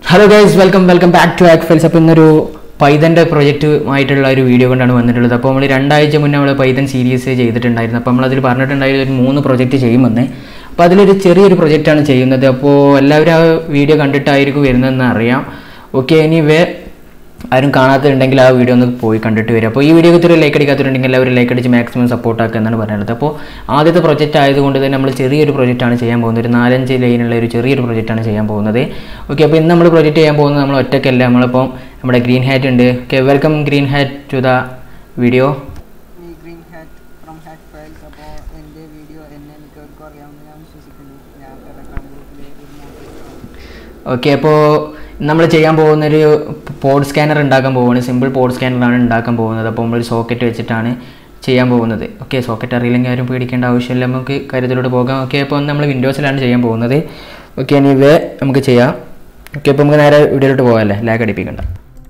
Hello guys welcome welcome back to hack files അപ്പോൾ ഇന്നൊരു പൈതൻ്റെ പ്രൊജക്റ്റുമായിട്ടുള്ള ഒരു വീഡിയോ കൊണ്ടാണ് വന്നിട്ടുള്ളത് അപ്പോൾ നമ്മൾ രണ്ടാഴ്ച മുന്നേ നമ്മൾ പൈതൻ സീരീസ് ചെയ്തിട്ടുണ്ടായിരുന്നു അപ്പോൾ നമ്മളതിൽ പറഞ്ഞിട്ടുണ്ടായിരുന്നു ഒരു മൂന്ന് പ്രൊജക്റ്റ് ചെയ്യുമെന്ന് അപ്പോൾ അതിലൊരു ചെറിയൊരു പ്രൊജക്റ്റാണ് ചെയ്യുന്നത് അപ്പോൾ എല്ലാവരും ആ വീഡിയോ കണ്ടിട്ടായിരിക്കും വരുന്നതെന്ന് അറിയാം ഓക്കെ ഇനി വേ ആരും കാണാത്തുണ്ടെങ്കിൽ ആ വീഡിയോ ഒന്ന് പോയി കണ്ടിട്ട് വരും അപ്പോൾ ഈ വീഡിയോക്ക് ഇത്തിരി ലൈക്ക് അടിക്കാത്തുണ്ടെങ്കിൽ എല്ലാവരും ലൈക്ക് അടിച്ച് മാക്സിമം സപ്പോർട്ട് ആക്കുക എന്നാണ് പറയുന്നത് അപ്പോൾ ആദ്യത്തെ പ്രൊജക്റ്റ് ആയതുകൊണ്ട് തന്നെ നമ്മൾ ചെറിയൊരു പ്രൊജക്റ്റാണ് ചെയ്യാൻ പോകുന്നത് ഒരു നാലഞ്ച് ലൈനുള്ള ഒരു ചെറിയൊരു പ്രൊജക്റ്റാണ് ചെയ്യാൻ പോകുന്നത് ഓക്കെ അപ്പോൾ ഇന്ന് നമ്മൾ പ്രൊജക്റ്റ് ചെയ്യാൻ പോകുന്നത് നമ്മൾ ഒറ്റയ്ക്കല്ല നമ്മളിപ്പോൾ നമ്മുടെ ഗ്രീൻ ഹാറ്റ് ഉണ്ട് okay welcome green hat to the video ഈ green hat from hat files അപ്പോൾ എൻ്റെ വീഡിയോ എന്നെ മിക്കവർക്കും അറിയാമെന്ന് ഞാൻ വിശ്വസിക്കുന്നു ഞാൻ ടെലഗ്രാം ഗ്രൂപ്പിൽ ഒരു ഓക്കെ അപ്പോൾ നമ്മൾ ചെയ്യാൻ പോകുന്നൊരു പോഡ് സ്കാനർ ഉണ്ടാക്കാൻ പോവുകയാണ് സിമ്പിൾ പോഡ് സ്കാനറാണ് ഉണ്ടാക്കാൻ പോകുന്നത് അപ്പോൾ നമ്മളൊരു സോക്കറ്റ് വെച്ചിട്ടാണ് ചെയ്യാൻ പോകുന്നത് ഓക്കെ സോക്കറ്റ് അറിയില്ലെങ്കിൽ ആരും പേടിക്കേണ്ട ആവശ്യമില്ല നമുക്ക് കാര്യത്തിലൂടെ പോകാം ഓക്കെ അപ്പോൾ നമ്മൾ വിൻഡോസിലാണ് ചെയ്യാൻ പോകുന്നത് ഓക്കെ ഇനി ഇവ നമുക്ക് ചെയ്യാം ഓക്കെ അപ്പോൾ നമുക്ക് നേരെ വീഡിയോയിലോട്ട് പോകാമല്ലേ ലാഗ് അടിപ്പിക്കണ്ട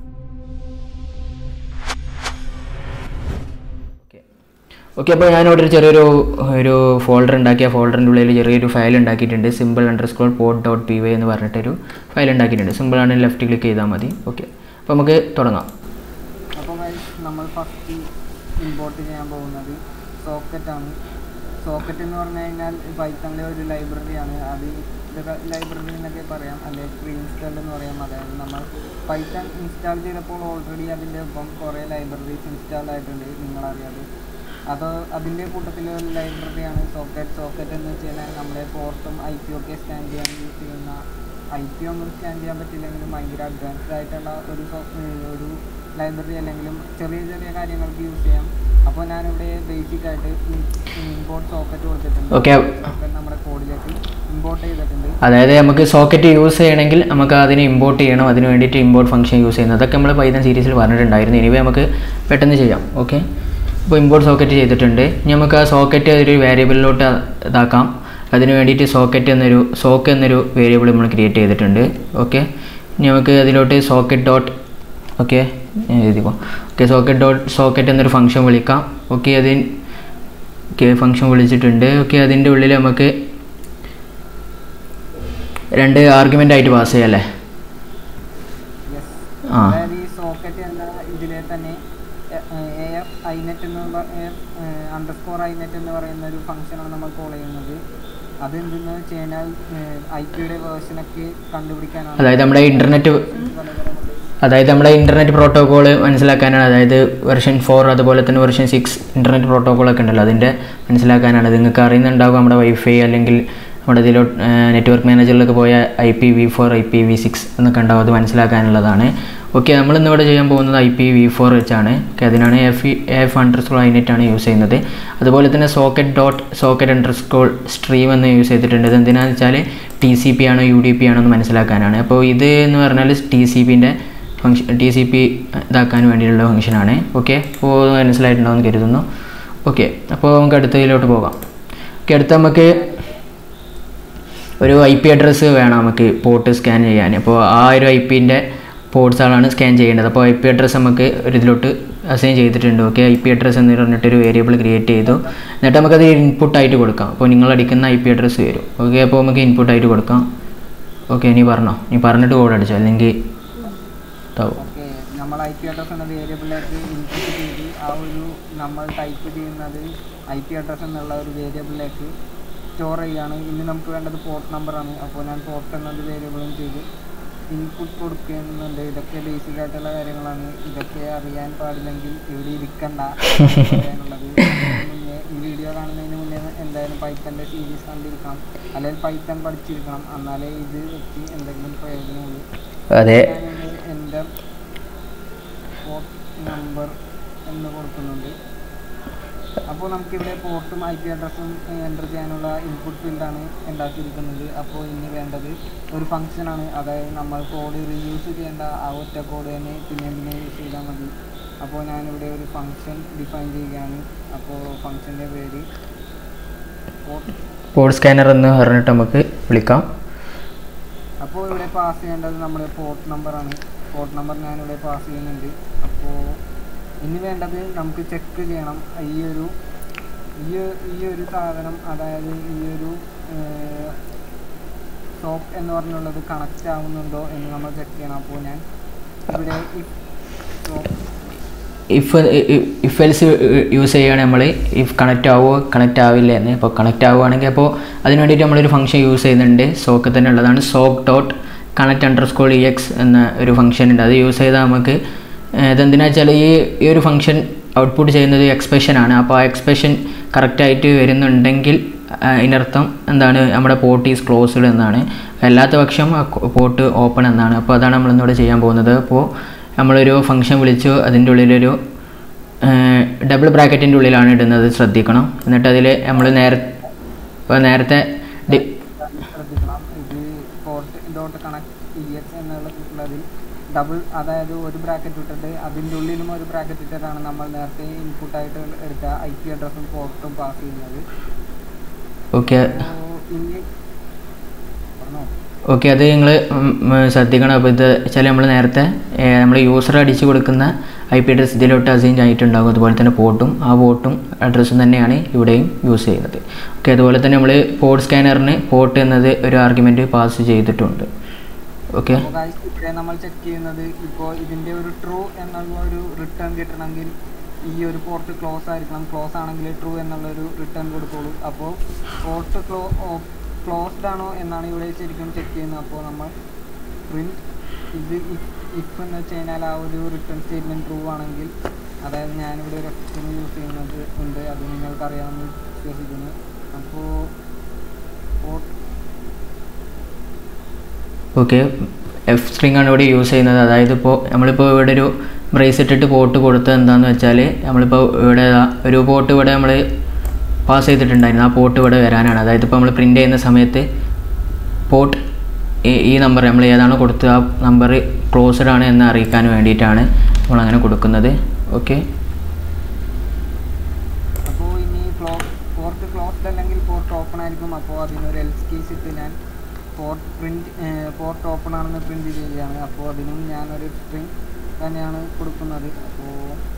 ഓക്കെ അപ്പോൾ ഞാനിവിടെ ഒരു ചെറിയൊരു ഒരു ഫോൾഡർ ഉണ്ടാക്കി ആ ഫോൾഡറിൻ്റെ ഉള്ളിൽ ചെറിയൊരു ഫയൽ ഉണ്ടാക്കിയിട്ടുണ്ട് simple underscore port dot P Y എന്ന് പറഞ്ഞിട്ടൊരു ഫയൽ ഉണ്ടാക്കിയിട്ടുണ്ട് സിമ്പിൾ ആണ് ലെഫ്റ്റ് ക്ലിക്ക് ചെയ്താൽ മതി ഓക്കെ അപ്പോൾ നമുക്ക് തുടങ്ങാം അപ്പോൾ guys, നമ്മൾ ഫസ്റ്റ് ഇമ്പോർട്ട് ചെയ്യാൻ പോകുന്നത് സോക്കറ്റാണ് സോക്കറ്റ് എന്ന് പറഞ്ഞു കഴിഞ്ഞാൽ പൈത്തണിലെ ഒരു ലൈബ്രറിയാണ് അത് ലൈബ്രറി എന്നൊക്കെ പറയാം അല്ലെങ്കിൽ പ്രീ ഇൻസ്റ്റാൾഡ് എന്ന് പറയാം അതായത് നമ്മൾ പൈത്തൺ ഇൻസ്റ്റാൾ ചെയ്തപ്പോൾ ഓൾറെഡി അതിൻ്റെ ഒപ്പം കുറേ ലൈബ്രറീസ് ഇൻസ്റ്റാൾ ആയിട്ടുണ്ട് നിങ്ങളറിയാതെ അത് അതിൻ്റെ കൂട്ടത്തിലെ ഒരു ലൈബ്രറിയാണ് സോക്കറ്റ് സോക്കറ്റ് എന്ന് വെച്ച് കഴിഞ്ഞാൽ നമ്മുടെ പോർട്ടും ഐ പി ഒക്കെ സ്കാൻ ചെയ്യാൻ യൂസ് ചെയ്യുന്ന ഐ പി ഒന്നും സ്കാൻ ചെയ്യാൻ പറ്റില്ലെങ്കിലും ഭയങ്കര അഡ്വാൻസ്ഡ് ആയിട്ടുള്ള ഒരു സോ- ഏർ ഒരു ലൈബ്രറി അല്ലെങ്കിലും ചെറിയ ചെറിയ കാര്യങ്ങൾക്ക് യൂസ് ചെയ്യാം അപ്പോൾ ഞാനിവിടെ ബേസിക് ആയിട്ട് ഇമ്പോർട്ട് സോക്കറ്റ് കൊടുത്തിട്ടുണ്ട് Okay. സോക്കറ്റ് നമ്മുടെ കോഡിലേക്ക് ഇമ്പോർട്ട് ചെയ്തിട്ടുണ്ട് അതായത് നമുക്ക് സോക്കറ്റ് യൂസ് ചെയ്യണമെങ്കിൽ നമുക്ക് അതിനെ ഇമ്പോർട്ട് ചെയ്യണം അതിന് വേണ്ടിയിട്ട് ഇമ്പോർട്ട് ഫംഗ്ഷൻ യൂസ് ചെയ്യുന്നത് അതൊക്കെ നമ്മൾ പൈതൻ സീരീസിൽ പറഞ്ഞിട്ടുണ്ടായിരുന്നു ഇനിവേ നമുക്ക് പെട്ടെന്ന് ചെയ്യാം ഓക്കെ ഇപ്പോൾ ഇമ്പോർട്ട് സോക്കറ്റ് ചെയ്തിട്ടുണ്ട് ഇനി നമുക്ക് ആ സോക്കറ്റ് ഒരു വേരിയബിളിലോട്ട് ഇതാക്കാം അതിന് വേണ്ടിയിട്ട് സോക്കറ്റ് എന്നൊരു സോക്ക് എന്നൊരു വേരിയബിൾ നമ്മൾ ക്രിയേറ്റ് ചെയ്തിട്ടുണ്ട് ഓക്കെ ഇനി നമുക്ക് അതിലോട്ട് സോക്കറ്റ് ഡോട്ട് ഓക്കെ എഴുതിക്കോ ഓക്കെ സോക്കറ്റ് ഡോട്ട് സോക്കറ്റ് എന്നൊരു ഫംഗ്ഷൻ വിളിക്കാം ഓക്കെ അതിന് ഓക്കെ ഫംഗ്ഷൻ വിളിച്ചിട്ടുണ്ട് ഓക്കെ അതിൻ്റെ ഉള്ളിൽ നമുക്ക് രണ്ട് ആർഗ്യുമെൻ്റ് ആയിട്ട് പാസ് ചെയ്യാം അല്ലേ യെസ് ആ അതായത് ഈ സോക്കറ്റ് എന്ന ഇതിലെ തന്നെ എ എഫ് ഐനെറ്റ് എന്ന് അണ്ടർസ്കോർ ഐനെറ്റ് എന്ന് പറയുന്ന ഒരു ഫംഗ്ഷനാണ് നമ്മൾ കോൾ ചെയ്യുന്നത് അത് എന്തെന്ന് വെച്ച് കഴിഞ്ഞാൽ ഐ പിയുടെ വേർഷനൊക്കെ കണ്ടുപിടിക്കാനാണ് അതായത് നമ്മുടെ ഇൻ്റർനെറ്റ് പലതരമുണ്ട് അതായത് നമ്മുടെ ഇൻ്റർനെറ്റ് പ്രോട്ടോകോൾ മനസ്സിലാക്കാനാണ് അതായത് വെർഷൻ ഫോർ അതുപോലെ തന്നെ വെർഷൻ സിക്സ് ഇൻ്റർനെറ്റ് പ്രോട്ടോകോളൊക്കെ ഉണ്ടല്ലോ അതിൻ്റെ മനസ്സിലാക്കാനാണ് നിങ്ങൾക്ക് അറിയുന്നുണ്ടാകും നമ്മുടെ വൈഫൈ അല്ലെങ്കിൽ നമ്മുടെ ഇതിലോ നെറ്റ്വർക്ക് മാനേജറിലൊക്കെ പോയ I P V four I P V six എന്നൊക്കെ ഉണ്ടാവും അത് മനസ്സിലാക്കാനുള്ളതാണ് ഓക്കെ നമ്മൾ ഇന്നിവിടെ ചെയ്യാൻ പോകുന്നത് ഐ പി വി ഫോർ വെച്ചാണ് ഓക്കെ അതിനാണ് F F underscore inet ആണ് യൂസ് ചെയ്യുന്നത് അതുപോലെ തന്നെ socket dot socket underscore stream എന്ന് യൂസ് ചെയ്തിട്ടുണ്ട് ഇത് എന്തിനാണെന്ന് വെച്ചാൽ ടി സി പി ആണോ യു ഡി പി ആണോ എന്ന് മനസ്സിലാക്കാനാണ് അപ്പോൾ ഇത് എന്ന് പറഞ്ഞാൽ ടി സി പിൻ്റെ ഫംഗ്ഷൻ ടി സി പി ഇതാക്കാൻ വേണ്ടിയിട്ടുള്ള ഫംഗ്ഷനാണ് ഓക്കെ അപ്പോൾ മനസ്സിലായിട്ടുണ്ടാവും എന്ന് കരുതുന്നു ഓക്കെ അപ്പോൾ നമുക്ക് അടുത്തതിലോട്ട് പോകാം ഓക്കെ അടുത്ത നമുക്ക് ഒരു ഐ പി അഡ്രസ്സ് വേണം നമുക്ക് പോർട്ട് സ്കാൻ ചെയ്യാൻ അപ്പോൾ ആ ഒരു ഐ പിൻ്റെ പോർട്സുകളാണ് സ്കാൻ ചെയ്യേണ്ടത് അപ്പോൾ ഐ പി അഡ്രസ്സ് നമുക്ക് ഒരു ഇതിലോട്ട് അസൈൻ ചെയ്തിട്ടുണ്ട് ഓക്കെ ഐ പി അഡ്രസ്സ് എന്ന് പറഞ്ഞിട്ടൊരു വേരിയബിൾ ക്രിയേറ്റ് ചെയ്തു എന്നിട്ട് നമുക്കത് ഇൻപുട്ടായിട്ട് കൊടുക്കാം അപ്പോൾ നിങ്ങൾ അടിക്കുന്ന ഐ പി അഡ്രസ്സ് വരും ഓക്കെ അപ്പോൾ നമുക്ക് ഇൻപുട്ടായിട്ട് കൊടുക്കാം ഓക്കെ നീ പറഞ്ഞോ നീ പറഞ്ഞിട്ട് കോഡ് അടിച്ചോ അല്ലെങ്കിൽ ഇതാവും ഓക്കെ നമ്മൾ ഐ പി അഡ്രസ് എന്ന വേരിയബിളിലേക്ക് ഇൻപുട്ട് ചെയ്ത് ആ ഒരു നമ്മൾ ടൈപ്പ് ചെയ്യുന്നത് ഐ പി അഡ്രസ് എന്നുള്ള ഒരു വേരിയബിളിലേക്ക് സ്റ്റോർ ചെയ്യുകയാണ് ഇനി നമുക്ക് വേണ്ടത് പോർട്ട് നമ്പറാണ് അപ്പോൾ ഞാൻ പോർട്ട് എന്നത് വേരിയബിളും ചെയ്ത് ഇൻപുട്ട് കൊടുക്കുന്നുണ്ട് ഇതൊക്കെ ബേസിക് ആയിട്ടുള്ള കാര്യങ്ങളാണ് ഇതൊക്കെ അറിയാൻ പാടില്ലെങ്കിൽ ഇവിടെ ഇരിക്കണ്ട പറയാനുള്ളത് ഇതിന് മുന്നേ ഈ വീഡിയോ കാണുന്നതിന് മുന്നേ എന്തായാലും പൈത്തൻ്റെ സീരീസ് കണ്ടിരിക്കണം അല്ലെങ്കിൽ പൈത്തൺ പഠിച്ചിരിക്കണം എന്നാലേ ഇത് വെച്ച് എന്തെങ്കിലും പ്രയോജനമുള്ളൂ അതെ ഞാനിവിടെ എൻ്റെ പോർട്ട് നമ്പർ എന്ന് കൊടുക്കുന്നുണ്ട് അപ്പോൾ നമുക്കിവിടെ പോർട്ടും ഐ പി അഡ്രസ്സും എൻ്റർ ചെയ്യാനുള്ള ഇൻപുട്ട് ഫീൽഡാണ് ഉണ്ടാക്കിയിരിക്കുന്നത് അപ്പോൾ ഇനി വേണ്ടത് ഒരു ഫംഗ്ഷനാണ് അതായത് നമ്മൾ കോഡ് റീയൂസ് ചെയ്യേണ്ട ആ ഒറ്റ കോഡ് തന്നെ പിന്നെ പിന്നെ യൂസ് ചെയ്താൽ മതി അപ്പോൾ ഞാനിവിടെ ഒരു ഫംഗ്ഷൻ ഡിഫൈൻ ചെയ്യുകയാണ് അപ്പോൾ ഫംഗ്ഷൻ്റെ പേര് പോർട്ട് പോർട്ട് സ്കാനർ എന്ന് പറഞ്ഞിട്ട് നമുക്ക് വിളിക്കാം അപ്പോൾ ഇവിടെ പാസ് ചെയ്യേണ്ടത് നമ്മുടെ പോർട്ട് നമ്പറാണ് പോർട്ട് നമ്പർ ഞാനിവിടെ പാസ് ചെയ്യുന്നുണ്ട് അപ്പോൾ ഇനി വേണ്ടത് നമുക്ക് ചെക്ക് ചെയ്യണം ഈ ഒരു ഈ ഈ ഒരു സാധനം അതായത് ഈ ഒരു സോക്ക് എന്ന് പറഞ്ഞുള്ളത് കണക്റ്റ് ആവുന്നുണ്ടോ എന്ന് നമ്മൾ ചെക്ക് ചെയ്യണം അപ്പോൾ ഞാൻ ഇവിടെ if sock if if else use ചെയ്യുകയാണെങ്കിൽ നമ്മൾ ഇഫ് കണക്റ്റ് ആവുമോ കണക്റ്റ് ആവില്ല എന്ന് അപ്പോൾ കണക്റ്റ് ആവുകയാണെങ്കിൽ അപ്പോൾ അതിന് വേണ്ടിയിട്ട് നമ്മളൊരു ഫംഗ്ഷൻ യൂസ് ചെയ്യുന്നുണ്ട് സോക്ക് തന്നെ ഉള്ളതാണ് sock dot connect underscore E X എന്ന ഒരു ഫംഗ്ഷൻ ഉണ്ട് അത് യൂസ് ചെയ്താൽ നമുക്ക് ഏഹ്, ഇതെന്തിനാ വെച്ചാൽ ഈ ഈ ഒരു ഫംഗ്ഷൻ ഔട്ട്പുട്ട് ചെയ്യുന്നത് എക്സ്പ്രഷൻ ആണ് അപ്പോൾ ആ എക്സ്പ്രഷൻ കറക്റ്റായിട്ട് വരുന്നുണ്ടെങ്കിൽ ആ, ഇതിനർത്ഥം എന്താണ് നമ്മുടെ പോർട്ട് ഈസ് ക്ലോസ്ഡ് എന്നാണ് അല്ലാത്ത പക്ഷം ആ പോർട്ട് ഓപ്പൺ എന്നാണ് അപ്പോൾ അതാണ് നമ്മൾ ഇന്നിവിടെ ചെയ്യാൻ പോകുന്നത് അപ്പോൾ നമ്മളൊരു ഫംഗ്ഷൻ വിളിച്ചു അതിൻ്റെ ഉള്ളിലൊരു ഡബിൾ ബ്രാക്കറ്റിൻ്റെ ഉള്ളിലാണ് ഇടുന്നത് ശ്രദ്ധിക്കണം എന്നിട്ട് അതിൽ നമ്മൾ നേരെ ഇപ്പോൾ നേരത്തെ ഡി ശ്രദ്ധിക്കണം ഇത് port dot connect E X എന്നുള്ളതിൽ ഡബിൾ അതായത് ഒരു ബ്രാക്കറ്റ് ഇട്ടിട്ട് അതിൻ്റെ ഉള്ളിലും ഒരു ബ്രാക്കറ്റ് ഇട്ടിട്ടാണ് നമ്മൾ നേരത്തെ ഇൻപുട്ടായിട്ട് എടുത്ത ഐ പി അഡ്രസ്സും പോർട്ടും പാസ് ചെയ്യുന്നത് ഓക്കെ അപ്പോൾ ഇനി പറഞ്ഞോ ഓക്കെ അത് നിങ്ങൾ ശ്രദ്ധിക്കണം അപ്പോൾ ഇത് വെച്ചാൽ നമ്മൾ നേരത്തെ നമ്മൾ യൂസർ അടിച്ചു കൊടുക്കുന്ന ഐ പി അഡ്രസ് ഇതിലോട്ട് അസൈൻ ആയിട്ടുണ്ടാകും അതുപോലെ തന്നെ പോർട്ടും ആ പോർട്ടും അഡ്രസ്സും തന്നെയാണ് ഇവിടെയും യൂസ് ചെയ്യുന്നത് ഓക്കെ അതുപോലെ തന്നെ നമ്മൾ പോർട്ട് സ്കാനറിന് പോർട്ട് എന്നത് ഒരു ആർഗ്യുമെൻറ്റ് പാസ് ചെയ്തിട്ടുണ്ട് ഓക്കെ അപ്പോൾ guys, ഇവിടെ നമ്മൾ ചെക്ക് ചെയ്യുന്നത് ഇപ്പോൾ ഇതിൻ്റെ ഒരു ട്രൂ എന്നുള്ള ഒരു റിട്ടേൺ കിട്ടണമെങ്കിൽ ഈ ഒരു പോർട്ട് ക്ലോസ് ആയിരിക്കണം ക്ലോസ് ആണെങ്കിൽ ട്രൂ എന്നുള്ളൊരു റിട്ടേൺ കൊടുക്കുള്ളൂ അപ്പോൾ പോർട്ട് ക്ലോ ക്ലോസ്ഡ് ആണോ എന്നാണ് ഇവിടെ ശരിക്കും ചെക്ക് ചെയ്യുന്നത് അപ്പോൾ നമ്മൾ പ്രിൻറ്റ് ഇത് ഇഫ് എന്ന് വെച്ച് കഴിഞ്ഞാൽ ആ ഒരു റിട്ടേൺ സ്റ്റേറ്റ്മെൻറ്റ് ട്രൂ ആണെങ്കിൽ അതായത് ഞാനിവിടെ ഒരു എക്സ്പ്രഷൻ യൂസ് ചെയ്യുന്നത് ഉണ്ട് അത് നിങ്ങൾക്ക് അറിയാമെന്ന് വിശ്വസിക്കുന്നു അപ്പോൾ പോർട്ട് ഓക്കെ എഫ് സ്ട്രിങ് ആണ് ഇവിടെ യൂസ് ചെയ്യുന്നത് അതായത് ഇപ്പോൾ നമ്മളിപ്പോൾ ഇവിടെ ഒരു ബ്രേസ് ഇട്ടിട്ട് പോർട്ട് കൊടുത്തത് എന്താണെന്ന് വെച്ചാൽ നമ്മളിപ്പോൾ ഇവിടെ ദാ ഒരു പോർട്ട് ഇവിടെ നമ്മൾ പാസ് ചെയ്തിട്ടുണ്ടായിരുന്നു ആ പോർട്ട് ഇവിടെ വരാനാണ് അതായത് ഇപ്പോൾ നമ്മൾ പ്രിൻ്റ് ചെയ്യുന്ന സമയത്ത് പോർട്ട് ഈ നമ്പർ നമ്മൾ ഏതാണോ കൊടുത്തത് ആ നമ്പർ ക്ലോസ്ഡ് ആണ് എന്ന് അറിയിക്കാൻ വേണ്ടിയിട്ടാണ് നമ്മളങ്ങനെ കൊടുക്കുന്നത് ഓക്കെ അപ്പോൾ ഇനി ക്ലോ പോർട്ട് ക്ലോസ്ഡ് അല്ലെങ്കിൽ പോർട്ട് ഓപ്പൺ ആയിരിക്കും അപ്പോൾ അതിനൊരു എൽസ് കേസ് ഇട്ട് ഞാൻ പോർട്ട് പ്രിൻറ്റ് പോർട്ട് ഓപ്പൺ ആണെന്ന് പ്രിൻറ്റ് ചെയ്യുകയാണ് അപ്പോൾ അതിനും ഞാനൊരു സ്ട്രിങ് തന്നെയാണ് കൊടുക്കുന്നത് അപ്പോൾ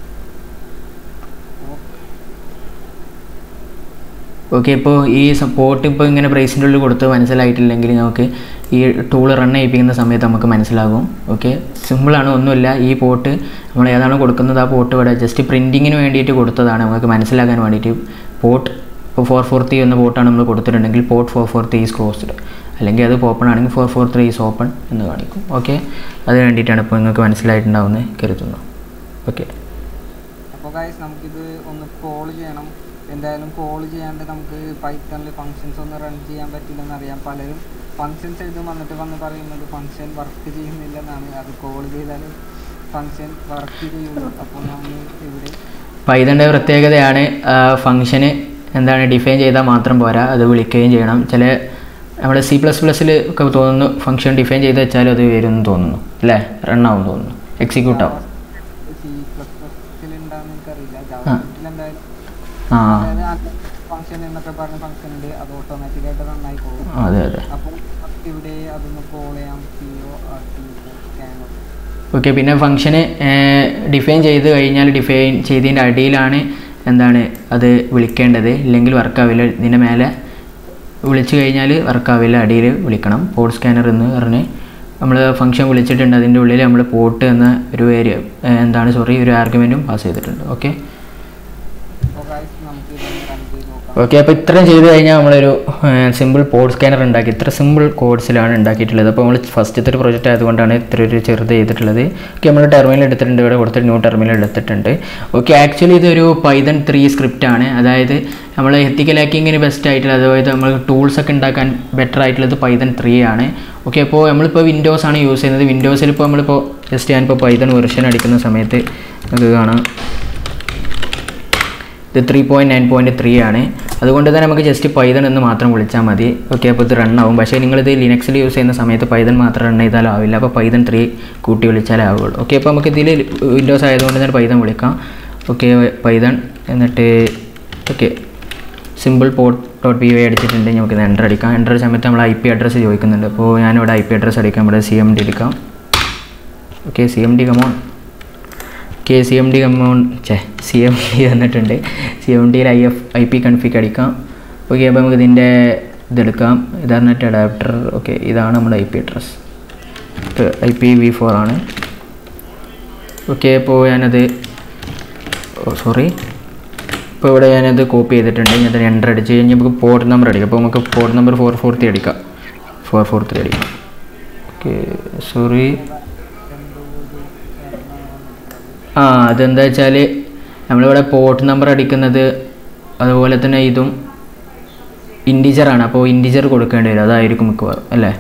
ഓക്കെ ഇപ്പോൾ ഈ പോർട്ട് ഇപ്പോൾ ഇങ്ങനെ ബ്രേസിൻ്റെ ഉള്ളിൽ കൊടുത്ത് മനസ്സിലായിട്ടില്ലെങ്കിൽ നമുക്ക് ഈ ടൂൾ റൺ ചെയ്യിപ്പിക്കുന്ന സമയത്ത് നമുക്ക് മനസ്സിലാകും ഓക്കെ സിമ്പിളാണ് ഒന്നുമില്ല ഈ പോർട്ട് നമ്മൾ ഏതാണോ കൊടുക്കുന്നത് ആ പോർട്ട് ഇവിടെ ജസ്റ്റ് പ്രിൻറ്റിങ്ങിന് വേണ്ടിയിട്ട് കൊടുത്തതാണ് നമുക്ക് മനസ്സിലാക്കാൻ വേണ്ടിയിട്ട് പോർട്ട് ഇപ്പോൾ ഫോർ ഫോർ ത്രീ എന്ന പോർട്ടാണ് നമ്മൾ കൊടുത്തിട്ടുണ്ടെങ്കിൽ port four four three is closed അല്ലെങ്കിൽ അത് ഓപ്പൺ ആണെങ്കിൽ four four three is open എന്ന് കാണിക്കും ഓക്കെ അതിന് വേണ്ടിയിട്ടാണ് ഇപ്പോൾ നിങ്ങൾക്ക് മനസ്സിലായിട്ടുണ്ടാവുമെന്ന് കരുതുന്നു ഓക്കെ അപ്പോൾ ഗൈസ് നമുക്കിത് ഒന്ന് കോൾ ചെയ്യണം എന്തായാലും കോൾ ചെയ്യാണ്ട് നമുക്ക് പൈത്തണിൽ ഫങ്ഷൻസ് ഒന്നും റൺ ചെയ്യാൻ പറ്റില്ലെന്ന് അറിയാം പലരും ഫങ്ഷൻസ് എഴുതും വന്നിട്ട് വന്ന് പറയുന്നത് ഫങ്ഷൻ വർക്ക് ചെയ്യുന്നില്ലെന്നാണ് അത് കോൾ ചെയ്താലും ഫങ്ഷൻ വർക്ക് ചെയ്യുള്ളൂ അപ്പോൾ നമ്മൾ ഇവിടെ പൈതൻ്റെ പ്രത്യേകതയാണ് ഫംഗ്ഷന് എന്താണ് ഡിഫൈൻ ചെയ്താൽ മാത്രം പോരാ അത് വിളിക്കുകയും ചെയ്യണം ചില നമ്മുടെ സി പ്ലസ് പ്ലസ്സിൽ ഒക്കെ തോന്നുന്നു ഫംഗ്ഷൻ ഡിഫൈൻ ചെയ്ത് വെച്ചാൽ അത് വരും എന്ന് തോന്നുന്നു അല്ലേ റൺ ആവും തോന്നുന്നു എക്സിക്യൂട്ട് ആവും സി പ്ലസ് പ്ലസിൽ ഉണ്ടാകുന്ന എനിക്കറിയില്ല ആ. ജാവാസ്ക്രിപ്റ്റിൽ എന്തായാലും ആ അതായത് ഫംഗ്ഷൻ എന്നൊക്കെ പറഞ്ഞ ഫംഗ്ഷൻ ഉണ്ട് അത് ഓട്ടോമാറ്റിക്കായിട്ട് റൺ ആയി പോകും അതെ അതെ അപ്പോൾ ഇവിടെ അതൊന്ന് കോൾ ചെയ്യാം P O R T scanner okay പിന്നെ ഫംഗ്ഷന് ഡിഫൈൻ ചെയ്ത് കഴിഞ്ഞാൽ ഡിഫൈൻ ചെയ്തതിൻ്റെ അടിയിലാണ് എന്താണ് അത് വിളിക്കേണ്ടത് ഇല്ലെങ്കിൽ വർക്കാവില്ല ഇതിൻ്റെ മേലെ വിളിച്ചു കഴിഞ്ഞാൽ വർക്കാവില്ല അടിയിൽ വിളിക്കണം പോർട്ട് സ്കാനർ എന്ന് പറഞ്ഞ് നമ്മൾ ഫംഗ്ഷൻ വിളിച്ചിട്ടുണ്ട് അതിൻ്റെ ഉള്ളിൽ നമ്മൾ പോർട്ട് എന്ന ഒരു ഏരിയ എന്താണ് സോറി ഒരു ആർഗ്യുമെൻറ്റും പാസ് ചെയ്തിട്ടുണ്ട് ഓക്കെ അപ്പോൾ ഗൈസ് നമുക്ക് ഇതൊന്ന് റൺ ചെയ്ത് നോക്കാം ഓക്കെ അപ്പോൾ ഇത്രയും ചെയ്ത് കഴിഞ്ഞാൽ നമ്മളൊരു സിമ്പിൾ പോഡ് സ്കാനർ ഉണ്ടാക്കി ഇത്ര സിമ്പിൾ കോഡ്സിലാണ് ഉണ്ടാക്കിയിട്ടുള്ളത് അപ്പോൾ നമ്മൾ ഫസ്റ്റത്തെ ഒരു പ്രൊജക്റ്റ് ആയതുകൊണ്ടാണ് ഇത്ര ഒരു ചെറുത് ചെയ്തിട്ടുള്ളത് ഓക്കെ നമ്മൾ ടെർമിനൽ എടുത്തിട്ടുണ്ട് ഇവിടെ കൊടുത്തിട്ട് ന്യൂ ടെർമിനൽ എടുത്തിട്ടുണ്ട് ഓക്കെ ആക്ച്വലി ഇതൊരു പൈതൺ ത്രീ സ്ക്രിപ്റ്റ് ആണ് അതായത് നമ്മൾ എത്തിക്കൽ ഹാക്കിങ്ങിന് ബെസ്റ്റ് ആയിട്ടുള്ള അതായത് നമ്മൾ ടൂൾസ് ഒക്കെ ഉണ്ടാക്കാൻ ബെറ്റർ ആയിട്ടുള്ളത് പൈതൺ ത്രീ ആണ് ഓക്കെ അപ്പോൾ നമ്മളിപ്പോൾ വിൻഡോസ് ആണ് യൂസ് ചെയ്യുന്നത് വിൻഡോസിൽ ഇപ്പോൾ നമ്മളിപ്പോൾ ജസ്റ്റ് ഞാനിപ്പോൾ പൈതൺ വെർഷൻ അടിക്കുന്ന സമയത്ത് നമുക്ക് കാണാം ഇത് three point nine point three ആണ് അതുകൊണ്ട് തന്നെ നമുക്ക് ജസ്റ്റ് പൈതൺ എന്ന് മാത്രം വിളിച്ചാൽ മതി ഓക്കെ അപ്പോൾ ഇത് റൺ ആവും പക്ഷേ നിങ്ങളിത് ലിനക്സിൽ യൂസ് ചെയ്യുന്ന സമയത്ത് പൈതൺ മാത്രം റൺ ചെയ്താലും ആവില്ല അപ്പോൾ പൈതൺ ത്രീ കൂട്ടി വിളിച്ചാലേ ആവുള്ളൂ ഓക്കെ അപ്പോൾ നമുക്ക് ഇതിൽ വിൻഡോസ് ആയതുകൊണ്ട് തന്നെ പൈതൺ വിളിക്കാം ഓക്കെ പൈതൺ എന്നിട്ട് okay simple port dot P Y അടിച്ചിട്ടുണ്ട് നമുക്ക് ഇത് എൻ്റർ അടിക്കാം എൻ്റർ സമയത്ത് നമ്മൾ ഐ പി അഡ്രസ്സ് ചോദിക്കുന്നുണ്ട് അപ്പോൾ ഞാനിവിടെ ഐ പി അഡ്രസ്സ് അടിക്കാം ഇവിടെ സി എം ഡി എടുക്കാം okay C M D command K C M D command ചേ സി എം ഡി വന്നിട്ടുണ്ട് സി എം ഡിയിൽ I F I P config അടിക്കാം ഓക്കെ അപ്പോൾ നമുക്ക് ഇതിൻ്റെ ഇതെടുക്കാം ഇതർനെറ്റ് അഡാപ്റ്റർ ഓക്കെ ഇതാണ് നമ്മുടെ I P address I P V four ആണ് ഓക്കെ ഇപ്പോൾ ഞാനത് സോറി ഇപ്പോൾ ഇവിടെ ഞാനത് കോപ്പി ചെയ്തിട്ടുണ്ട് ഞാൻ അതിന് എൻ്റർ അടിച്ച് കഴിഞ്ഞ് നമുക്ക് പോർട്ട് നമ്പർ അടിക്കാം അപ്പോൾ നമുക്ക് port number four four three അടിക്കാം ഫോർ ഫോർ ത്രീ അടിക്കാം ഓക്കെ സോറി ആ അതെന്താ വെച്ചാൽ നമ്മളിവിടെ പോർട്ട് നമ്പർ അടിക്കുന്നത് അതുപോലെ തന്നെ ഇതും ഇൻഡിജറാണ് അപ്പോൾ ഇൻഡിജർ കൊടുക്കേണ്ടി വരും അതായിരിക്കും മിക്കവാറും അല്ലേ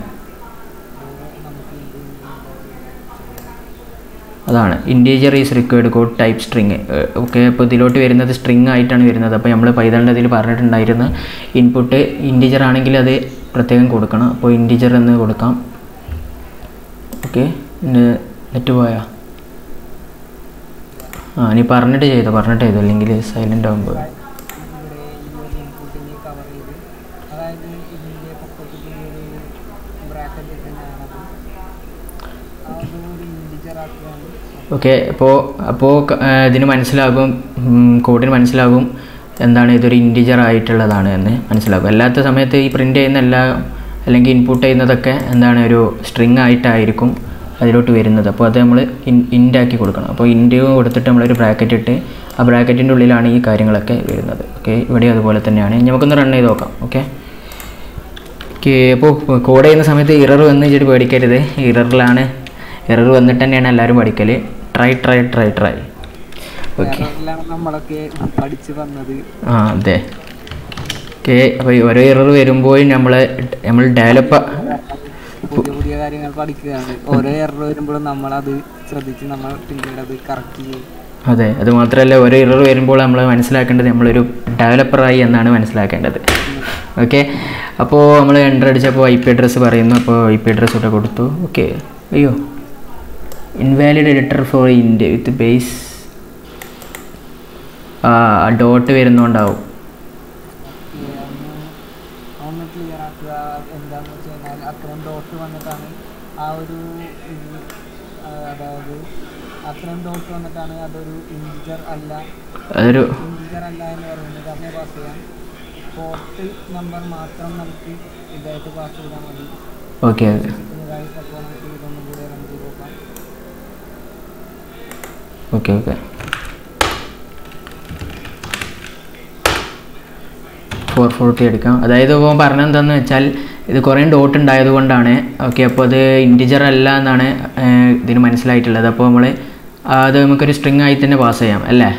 അതാണ് integer is required got type string okay അപ്പോൾ ഇതിലോട്ട് വരുന്നത് സ്ട്രിങ് ആയിട്ടാണ് വരുന്നത് അപ്പോൾ നമ്മൾ പൈതലിൻ്റെ ഇതിൽ പറഞ്ഞിട്ടുണ്ടായിരുന്നു ഇൻപുട്ട് ഇൻറ്റീജർ ആണെങ്കിൽ അത് പ്രത്യേകം കൊടുക്കണം അപ്പോൾ ഇൻറ്റീജർ എന്ന് കൊടുക്കാം ഓക്കെ പിന്നെ നെറ്റ് പോയാ ആ നീ പറഞ്ഞിട്ട് ചെയ്തോ പറഞ്ഞിട്ട് ചെയ്തോ അല്ലെങ്കിൽ സൈലൻ്റ് ആകുമ്പോൾ ഇവിടെ ഈ ഒരു ഇൻപുട്ടിനെ കവർ ചെയ്ത് അതായത് ഇതിൻ്റെ പൊക്കത്തിൽ ഒരു ബ്രാക്കറ്റ് ഇട്ടുണ്ടാണത് അതൊരു ഇൻഡിജർ ആക്കുകയാണ് ഓക്കെ അപ്പോൾ അപ്പോൾ ഇതിന് മനസ്സിലാകും കോഡിന് മനസ്സിലാകും എന്താണ് ഇതൊരു ഇൻറ്റിജർ ആയിട്ടുള്ളതാണ് എന്ന് മനസ്സിലാകും അല്ലാത്ത സമയത്ത് ഈ പ്രിൻ്റ് ചെയ്യുന്ന എല്ലാ അല്ലെങ്കിൽ ഇൻപുട്ട് ചെയ്യുന്നതൊക്കെ എന്താണ് ഒരു സ്ട്രിങ് ആയിട്ടായിരിക്കും അതിലോട്ട് വരുന്നത് അപ്പോൾ അത് നമ്മൾ ഇൻ ഇൻറ്റാക്കി കൊടുക്കണം അപ്പോൾ ഇൻറ്റ് കൊടുത്തിട്ട് നമ്മളൊരു ബ്രാക്കറ്റ് ഇട്ട് ആ ബ്രാക്കറ്റിൻ്റെ ഉള്ളിലാണ് ഈ കാര്യങ്ങളൊക്കെ വരുന്നത് ഓക്കെ ഇവിടെ അതുപോലെ തന്നെയാണ് ഇനി നമുക്കൊന്ന് റൺ ചെയ്ത് നോക്കാം ഓക്കെ ഓക്കെ അപ്പോൾ കോഡ് ചെയ്യുന്ന സമയത്ത് ഇറർ വന്ന് വെച്ചിട്ട് പേടിക്കരുത് ഇററിലാണ് ഇറർ വന്നിട്ട് തന്നെയാണ് എല്ലാവരും പഠിക്കൽ try try try try okay എററിലാണ് നമ്മളൊക്കെ പഠിച്ചു വന്നത് ആ അതെ ഓക്കെ അപ്പോൾ ഓരോ ഇറർ വരുമ്പോഴും നമ്മൾ നമ്മൾ ഡെവലപ്പ് പുതിയ പുതിയ കാര്യങ്ങൾ പഠിക്കുകയാണ് ഓരോ എറർ വരുമ്പോഴും നമ്മളത് ശ്രദ്ധിച്ച് നമ്മൾ പിന്നീട് അത് കറക്റ്റ് ചെയ്യും അതെ അത് മാത്രമല്ല ഓരോ ഇറർ വരുമ്പോൾ നമ്മൾ മനസ്സിലാക്കേണ്ടത് നമ്മളൊരു ഡെവലപ്പറായി എന്നാണ് മനസ്സിലാക്കേണ്ടത് ഓക്കെ അപ്പോൾ നമ്മൾ എൻ്റർ അടിച്ചപ്പോൾ ഐ പി അഡ്രസ്സ് പറയുന്നു അപ്പോൾ ഐ പി അഡ്രസ്സ് ഇവിടെ കൊടുത്തു ഓക്കെ അയ്യോ ഇൻവാലിഡ് എഡിറ്റർ ഫോർ ഇൻഡ് വിത്ത് ബേസ് ആ ഡോട്ട് വരുന്നോണ്ടാവും ഈ ഒന്ന് ഒന്ന് ക്ലിയർ ആക്കുക എന്താണെന്ന് വെച്ച് കഴിഞ്ഞാൽ അത്രയും ഡോട്ട് വന്നിട്ടാണ് ആ ഒരു ഇത്, ആ, അതായത് അത്രയും ഡോട്ട് വന്നിട്ടാണ് അതൊരു ഇൻറ്റിജർ അല്ല അതൊരു ഇൻറ്റിജർ അല്ല എന്ന് പറയുന്നത് അതിനെ പാസ് ചെയ്യാം പോർട്ട് നമ്പർ മാത്രം നമുക്ക് ഇതായിട്ട് പാസ് ചെയ്താൽ മതി ഓക്കെ ഓക്കെ ഗൈസ് അപ്പോൾ നമുക്ക് ഇതൊന്നും കൂടെ റൺ ചെയ്ത് നോക്കാം ഓക്കെ ഓക്കെ ഫോർ ഫോർട്ടി എടുക്കാം അതായത് ഇപ്പോൾ പറഞ്ഞെന്താന്ന് വെച്ചാൽ ഇത് കുറേ ഡോട്ട് ഉണ്ടായത് കൊണ്ടാണ് ഓക്കെ അപ്പോൾ അത് ഇൻറ്റിജർ അല്ല എന്നാണ് ഏഹ്, ഇതിന് മനസ്സിലായിട്ടുള്ളത് അപ്പോൾ നമ്മൾ അത് നമുക്കൊരു സ്ട്രിങ് ആയി തന്നെ പാസ് ചെയ്യാം അല്ലേ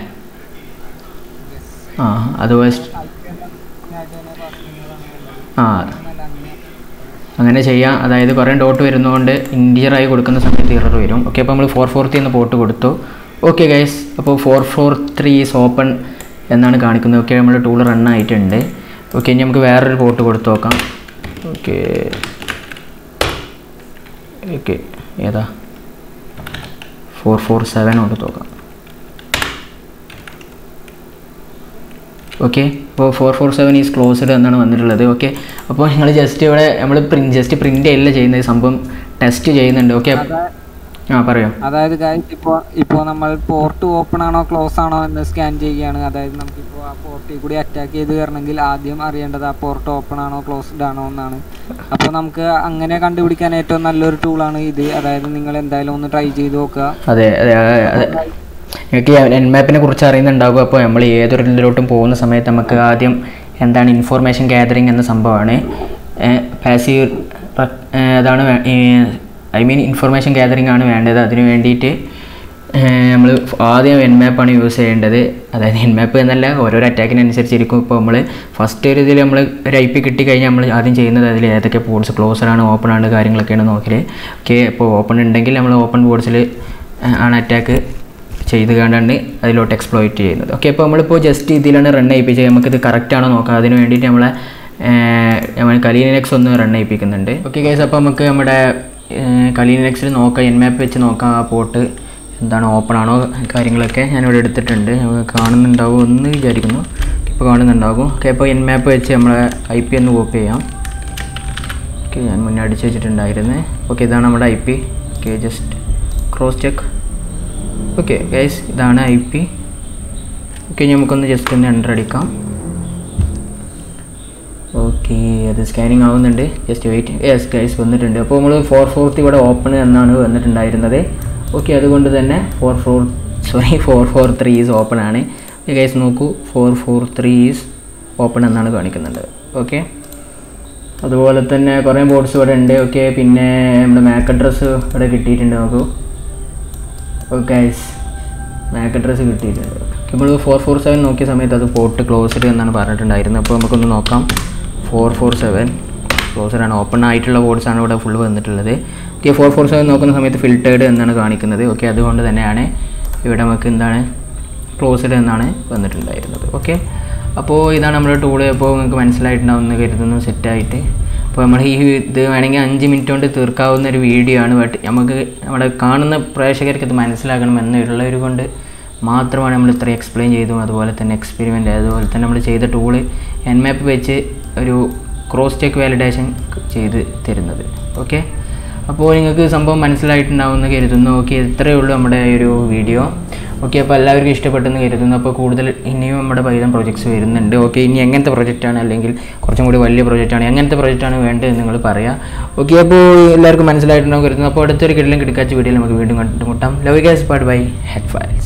ആ അത് ആയിട്ട് തന്നെ പാസ് ചെയ്യുന്നതാണ് നല്ലത് ആ എന്നാൽ അങ്ങനെ അങ്ങനെ ചെയ്യാം അതായത് കുറേ ഡോട്ട് വരുന്നതുകൊണ്ട് ഇൻറ്റിജറായി കൊടുക്കുന്ന സമയത്ത് ഇറർ വരും ഓക്കെ അപ്പോൾ നമ്മൾ ഫോർ ഫോർത്തി എന്ന പോർട്ട് കൊടുത്തു ഓക്കെ ഗൈസ് അപ്പോൾ four four three is open എന്നാണ് കാണിക്കുന്നത് ഓക്കെ നമ്മുടെ ടൂൾ റൺ ആയിട്ടുണ്ട് ഓക്കെ ഇനി നമുക്ക് വേറൊരു പോർട്ട് കൊടുത്ത് നോക്കാം ഓക്കെ ഓക്കെ ഏതാ ഫോർ ഫോർ സെവൻ കൊടുത്ത് നോക്കാം ഓക്കെ അപ്പോൾ four four seven is closed എന്നാണ് വന്നിട്ടുള്ളത് ഓക്കെ അപ്പോൾ നിങ്ങൾ ജസ്റ്റ് ഇവിടെ നമ്മൾ പ്രിൻറ്റ് ജസ്റ്റ് പ്രിൻ്റ് ചെയ്യല്ല ചെയ്യുന്നത് സംഭവം ടെസ്റ്റ് ചെയ്യുന്നുണ്ട് ഓക്കെ അതാ- ആ പറയോ അതായത് ഗൈസ് ഇപ്പോൾ ഇപ്പോൾ നമ്മൾ പോർട്ട് ഓപ്പൺ ആണോ ക്ലോസ് ആണോ എന്ന് സ്കാൻ ചെയ്യുകയാണ് അതായത് നമുക്കിപ്പോൾ ആ പോർട്ടിൽ കൂടി അറ്റാക്ക് ചെയ്ത് കയറണമെങ്കിൽ ആദ്യം അറിയേണ്ടത് ആ പോർട്ട് ഓപ്പൺ ആണോ ക്ലോസ്ഡ് ആണോ എന്നാണ് അപ്പോൾ നമുക്ക് അങ്ങനെ കണ്ടുപിടിക്കാൻ ഏറ്റവും നല്ലൊരു ടൂളാണ് ഇത് അതായത് നിങ്ങൾ എന്തായാലും ഒന്ന് ട്രൈ ചെയ്ത് നോക്കുക അതെ അതെ അതെ അതെ നിങ്ങൾക്ക് എൻ മാപ്പിനെ കുറിച്ച് അറിയുന്നുണ്ടാകും അപ്പോൾ നമ്മൾ ഏതൊരു ഇതിലോട്ടും പോകുന്ന സമയത്ത് നമുക്ക് ആദ്യം എന്താണ് ഇൻഫോർമേഷൻ ഗ്യാതറിങ് എന്ന സംഭവമാണ് പാസീവ് അതാണ് ഐ മീൻ ഇൻഫോർമേഷൻ ഗ്യാതറിങ് ആണ് വേണ്ടത് അതിന് വേണ്ടിയിട്ട് നമ്മൾ ആദ്യം എൻ മാപ്പാണ് യൂസ് ചെയ്യേണ്ടത് അതായത് എൻ മാപ്പ് എന്നല്ല ഓരോരോ അറ്റാക്കിനനുസരിച്ചിരിക്കും ഇപ്പോൾ നമ്മൾ ഫസ്റ്റ് ഒരു ഇതിൽ നമ്മൾ ഒരു ഐ പി കിട്ടിക്കഴിഞ്ഞാൽ നമ്മൾ ആദ്യം ചെയ്യുന്നത് അതിൽ ഏതൊക്കെ പോർട്സ് ക്ലോസർ ആണ് ഓപ്പൺ ആണ് കാര്യങ്ങളൊക്കെയാണ് നോക്കൽ ഓക്കെ ഇപ്പോൾ ഓപ്പൺ ഉണ്ടെങ്കിൽ നമ്മൾ ഓപ്പൺ പോർട്സിൽ ആണ് അറ്റാക്ക് ചെയ്ത് കണ്ടാണ് അതിലോട്ട് എക്സ്പ്ലോയിറ്റ് ചെയ്യുന്നത് ഓക്കെ അപ്പോൾ നമ്മളിപ്പോൾ ജസ്റ്റ് ഇതിലാണ് റൺ ചെയ്യിപ്പിച്ചത് നമുക്കിത് കറക്റ്റ് ആണോ നോക്കാം അതിന് വേണ്ടിയിട്ട് നമ്മളെ നമ്മൾ കലീനെക്സ് ഒന്ന് റൺ ചെയ്യിപ്പിക്കുന്നുണ്ട് ഓക്കെ കേസ് അപ്പോൾ നമുക്ക് നമ്മുടെ കലീനെക്സിൽ നോക്കാം എൻ മാപ്പ് വെച്ച് നോക്കാം ആ പോർട്ട് എന്താണ് ഓപ്പൺ ആണോ കാര്യങ്ങളൊക്കെ ഞാനിവിടെ എടുത്തിട്ടുണ്ട് നമുക്ക് കാണുന്നുണ്ടാവും എന്ന് വിചാരിക്കുന്നു ഇപ്പോൾ കാണുന്നുണ്ടാകും ഓക്കെ അപ്പോൾ എൻ മാപ്പ് വെച്ച് നമ്മളെ ഐ പി ഒന്ന് കോപ്പി ചെയ്യാം ഓക്കെ ഞാൻ മുന്നേ അടിച്ച് വെച്ചിട്ടുണ്ടായിരുന്നു ഓക്കെ ഇതാണ് നമ്മുടെ I P okay just cross check okay guys ഇതാണ് ഐ പി ഓക്കെ നമുക്കൊന്ന് ജസ്റ്റ് ഒന്ന് എൻ്റർ അടിക്കാം ഓക്കെ ഓക്കെ അത് സ്കാനിങ് ആവുന്നുണ്ട് ജസ്റ്റ് വെയിറ്റ് യെസ് ഗൈസ് വന്നിട്ടുണ്ട് അപ്പോൾ നമ്മൾ ഫോർ ഫോർത്ത് ഇവിടെ ഓപ്പൺ എന്നാണ് വന്നിട്ടുണ്ടായിരുന്നത് ഓക്കെ അതുകൊണ്ട് തന്നെ four four sorry four four three is open ആണ് ഗൈസ് നോക്കൂ four four three is open എന്നാണ് കാണിക്കുന്നുണ്ട് ഓക്കെ അതുപോലെ തന്നെ കുറേ ബോർഡ്സ് ഇവിടെ ഉണ്ട് ഓക്കെ പിന്നെ നമ്മുടെ മാക്ക് അഡ്രസ്സ് ഇവിടെ കിട്ടിയിട്ടുണ്ട് നോക്കൂ ഓക്കെ ഗൈസ് മാക്ക് അഡ്രസ്സ് കിട്ടിയിട്ടുണ്ട് നമ്മൾ ഫോർ ഫോർ സെവൻ നോക്കിയ സമയത്ത് അത് പോർട്ട് ക്ലോസ്ഡ് എന്നാണ് പറഞ്ഞിട്ടുണ്ടായിരുന്നത് അപ്പോൾ നമുക്കൊന്ന് നോക്കാം ഫോർ ഫോർ സെവൻ ക്ലോസ്ഡ് ആണ് ഓപ്പൺ ആയിട്ടുള്ള ബോർഡ്സ് ആണ് ഇവിടെ ഫുൾ വന്നിട്ടുള്ളത് ഓക്കെ ഫോർ ഫോർ സെവൻ നോക്കുന്ന സമയത്ത് ഫിൽറ്റേഡ് എന്നാണ് കാണിക്കുന്നത് ഓക്കെ അതുകൊണ്ട് തന്നെയാണ് ഇവിടെ നമുക്ക് എന്താണ് ക്ലോസ്ഡ് എന്നാണ് വന്നിട്ടുണ്ടായിരുന്നത് ഓക്കെ അപ്പോൾ ഇതാണ് നമ്മുടെ ടൂള് അപ്പോൾ നിങ്ങൾക്ക് മനസ്സിലായിട്ടുണ്ടാവുമെന്ന് കരുതുന്നു സെറ്റായിട്ട് അപ്പോൾ നമ്മൾ ഈ ഇത് വേണമെങ്കിൽ അഞ്ച് മിനിറ്റ് കൊണ്ട് തീർക്കാവുന്ന ഒരു വീഡിയോ ആണ് ബട്ട് നമുക്ക് നമ്മുടെ കാണുന്ന പ്രേക്ഷകർക്ക് ഇത് മനസ്സിലാക്കണം എന്നുള്ള ഒരു കൊണ്ട് മാത്രമാണ് നമ്മൾ ഇത്ര എക്സ്പ്ലെയിൻ ചെയ്തു അതുപോലെ തന്നെ എക്സ്പെരിമെൻ്റ് അതുപോലെ തന്നെ നമ്മൾ ചെയ്ത ടൂള് എൻ മാപ്പ് വെച്ച് ഒരു ക്രോസ് ചെക്ക് വാലിഡേഷൻ ചെയ്ത് തരുന്നത് ഓക്കെ അപ്പോൾ നിങ്ങൾക്ക് സംഭവം മനസ്സിലായിട്ടുണ്ടാവുമെന്ന് കരുതുന്നു ഓക്കെ ഇത്രയേ ഉള്ളൂ നമ്മുടെ ഈ ഒരു വീഡിയോ ഓക്കെ അപ്പോൾ എല്ലാവർക്കും ഇഷ്ടപ്പെട്ടെന്ന് കരുതുന്നു അപ്പോൾ കൂടുതൽ ഇനിയും നമ്മുടെ പൈതം പ്രൊജക്ട്സ് വരുന്നുണ്ട് ഓക്കെ ഇനി എങ്ങനത്തെ പ്രൊജക്റ്റാണ് അല്ലെങ്കിൽ കുറച്ചും കൂടി വലിയ പ്രൊജക്റ്റാണ് എങ്ങനത്തെ പ്രൊജക്റ്റാണ് വേണ്ടത് നിങ്ങൾ പറയാം ഓക്കെ അപ്പോൾ എല്ലാവർക്കും മനസ്സിലായിട്ടുണ്ടാവും കരുതുന്നു അപ്പോൾ അടുത്തൊരു കിടലും കിടക്കാച്ച വീഡിയോയിൽ നമുക്ക് വീണ്ടും കണ്ടുമുട്ടാം ലവ് ഗ്യാസ് പാട് ബൈ ഹെഡ് ഫയൽ